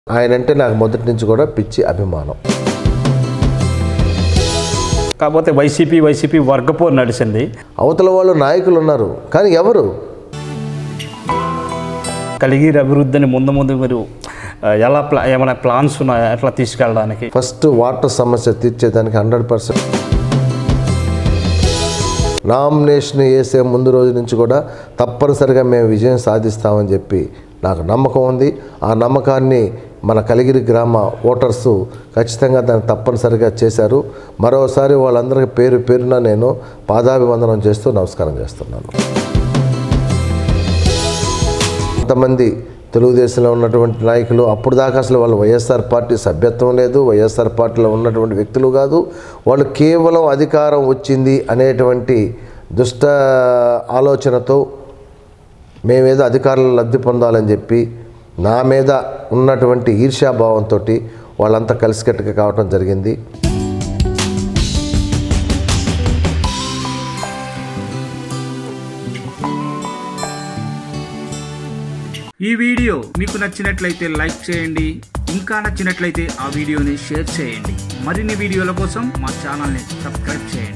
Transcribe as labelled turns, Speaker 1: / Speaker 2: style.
Speaker 1: ఆయన అంటే నాకు మొదటి నుంచి కూడా పిచ్చి అభిమానం
Speaker 2: కాకపోతే వైసీపీ వైసీపీ వర్గపోరు నడిచింది
Speaker 1: అవతల వాళ్ళు నాయకులు ఉన్నారు కానీ ఎవరు
Speaker 2: కలిగిరి అభివృద్ధిని ముందు ముందు మీరు ఆ, ఎలా ప్లా ఏమైనా ప్లాన్స్ ఉన్నాయా ఎట్లా తీసుకెళ్ళడానికి
Speaker 1: ఫస్ట్ వాటర్ సమస్య తీర్చేదానికి హండ్రెడ్ పర్సెంట్ నామినేషన్ వేసే ముందు రోజు నుంచి కూడా తప్పనిసరిగా మేము విజయం సాధిస్తామని చెప్పి నాకు నమ్మకం ఉంది ఆ నమ్మకాన్ని మన కలిగిరి గ్రామ ఓటర్స్ ఖచ్చితంగా దాన్ని తప్పనిసరిగా చేశారు మరోసారి వాళ్ళందరికీ పేరు పేరున నేను పాదాభివందనం చేస్తూ నమస్కారం చేస్తున్నాను కొంతమంది తెలుగుదేశంలో ఉన్నటువంటి నాయకులు అప్పుడు దాకా అసలు వాళ్ళు వైఎస్ఆర్ పార్టీ సభ్యత్వం లేదు వైఎస్ఆర్ పార్టీలో ఉన్నటువంటి వ్యక్తులు కాదు వాళ్ళు కేవలం అధికారం వచ్చింది అనేటువంటి దుష్ట ఆలోచనతో మేమేదో అధికారులు లబ్ధి పొందాలని చెప్పి నా మీద ఉన్నటువంటి ఈర్ష్యాభావంతో వాళ్ళంతా కలిసికట్టుగా కావటం జరిగింది
Speaker 3: ఈ వీడియో మీకు నచ్చినట్లయితే లైక్ చేయండి ఇంకా నచ్చినట్లయితే ఆ వీడియోని షేర్ చేయండి మరిన్ని వీడియోల కోసం మా ఛానల్ని సబ్స్క్రైబ్ చేయండి